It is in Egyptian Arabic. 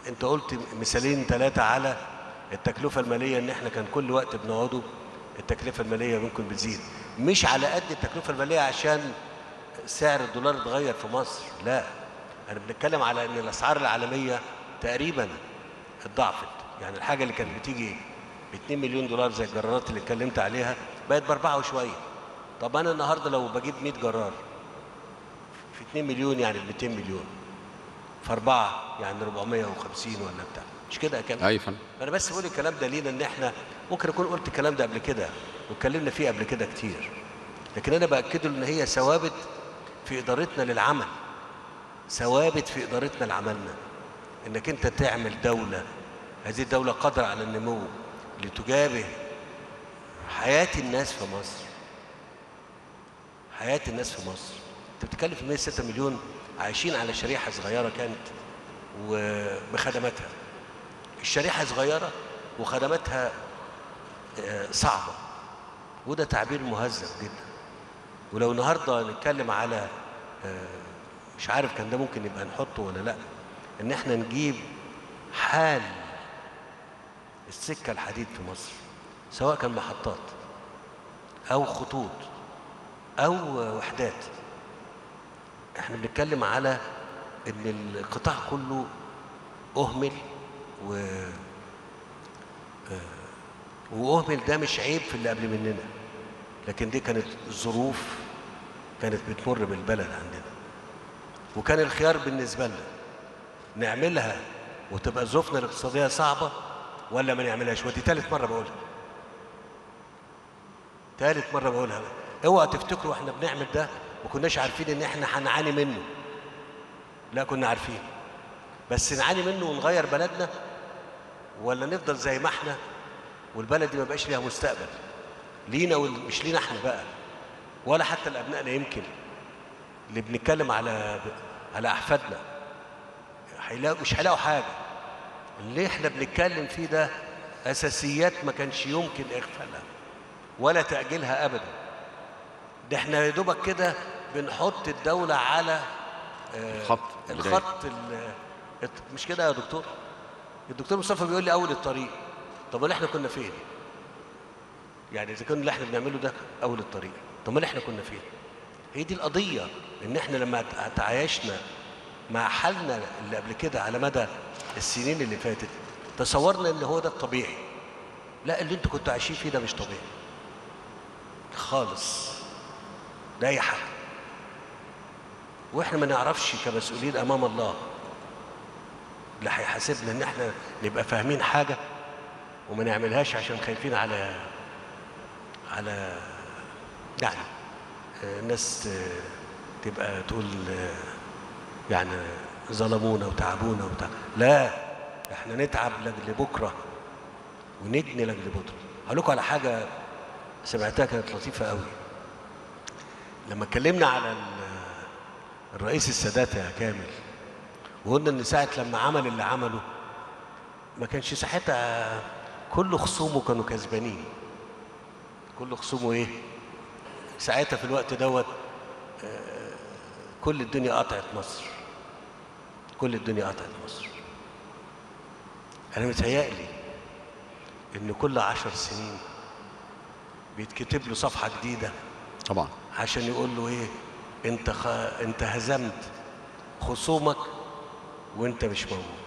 انت قلت مثالين ثلاثة على التكلفة المالية ان احنا كان كل وقت بنقعده التكلفة المالية ممكن بتزيد مش على قد التكلفة المالية عشان سعر الدولار اتغير في مصر لا انا بنتكلم على ان الاسعار العالمية تقريبا اتضاعفت يعني الحاجة اللي كانت بتيجي ب 2 مليون دولار زي الجرارات اللي اتكلمت عليها بقت باربعة وشوية طب انا النهارده لو بجيب 100 جرار في 2 مليون يعني ب 200 مليون في أربعة يعني 450 ولا بتاع مش كده يا كامل؟ ايوه يا فندم أنا بس بقول الكلام ده لينا إن إحنا ممكن أكون قلت الكلام ده قبل كده واتكلمنا فيه قبل كده كتير لكن أنا بأكده إن هي ثوابت في إدارتنا للعمل ثوابت في إدارتنا لعملنا إنك أنت تعمل دولة هذه الدولة قادرة على النمو لتجابه حياة الناس في مصر حياة الناس في مصر انت بتتكلم في 106 مليون عايشين على شريحة صغيرة كانت وبخدماتها الشريحة صغيرة وخدماتها آه، صعبة وده تعبير مهذب جدا ولو النهارده نتكلم على آه، مش عارف كان ده ممكن يبقى نحطه ولا لا ان احنا نجيب حال السكة الحديد في مصر سواء كان محطات او خطوط او وحدات احنا بنتكلم على ان القطاع كله اهمل و آه، واهمل ده مش عيب في اللي قبل مننا لكن دي كانت ظروف كانت بتمر بالبلد عندنا وكان الخيار بالنسبه لنا نعملها وتبقى ظروفنا الاقتصاديه صعبه ولا ما نعملهاش ودي ثالث مره بقولها ثالث مره بقولها اوعى تفتكروا احنا بنعمل ده ما كناش عارفين ان احنا هنعاني منه لا كنا عارفين بس نعاني منه ونغير بلدنا ولا نفضل زي ما احنا والبلد دي ما بقاش ليها مستقبل لينا ومش لينا احنا بقى ولا حتى لابنائنا يمكن اللي بنتكلم على على احفادنا هيلاقوا مش هيلاقوا حاجه اللي احنا بنتكلم فيه ده اساسيات ما كانش يمكن اغفالها ولا تاجيلها ابدا ده احنا يا دوبك كده بنحط الدوله على آه، الخط البداية. الخط ال- الت- مش كده يا دكتور الدكتور مصطفى بيقول لي اول الطريق طب امال احنا كنا فين يعني اذا كان اللي احنا بنعمله ده اول الطريق طب امال احنا كنا فين هي دي القضيه ان احنا لما تع- تعايشنا مع حالنا اللي قبل كده على مدى السنين اللي فاتت تصورنا ان هو ده الطبيعي لا اللي انتوا كنتوا عايشين فيه ده مش طبيعي خالص ده اي حاجه واحنا ما نعرفش كمسؤولين امام الله اللي هيحاسبنا ان احنا نبقى فاهمين حاجه وما نعملهاش عشان خايفين على على يعني آه، الناس آه، تبقى تقول آه، يعني ظلمونا وتعبونا وبتاع لا احنا نتعب لاجل بكره ونجني لاجل بكره هقول لكم على حاجه سمعتها كانت لطيفه قوي لما اتكلمنا على ال- الرئيس السادات يا كامل وقلنا ان ساعه لما عمل اللي عمله ما كانش ساعتها كل خصومه كانوا كسبانين كل خصومه ايه ساعتها في الوقت دوت آه، كل الدنيا قطعت مصر كل الدنيا قطعت مصر انا متهيألي ان كل عشر سنين بيتكتب له صفحه جديده طبعا عشان يقول له ايه انت خ... انت هزمت خصومك وانت مش موجود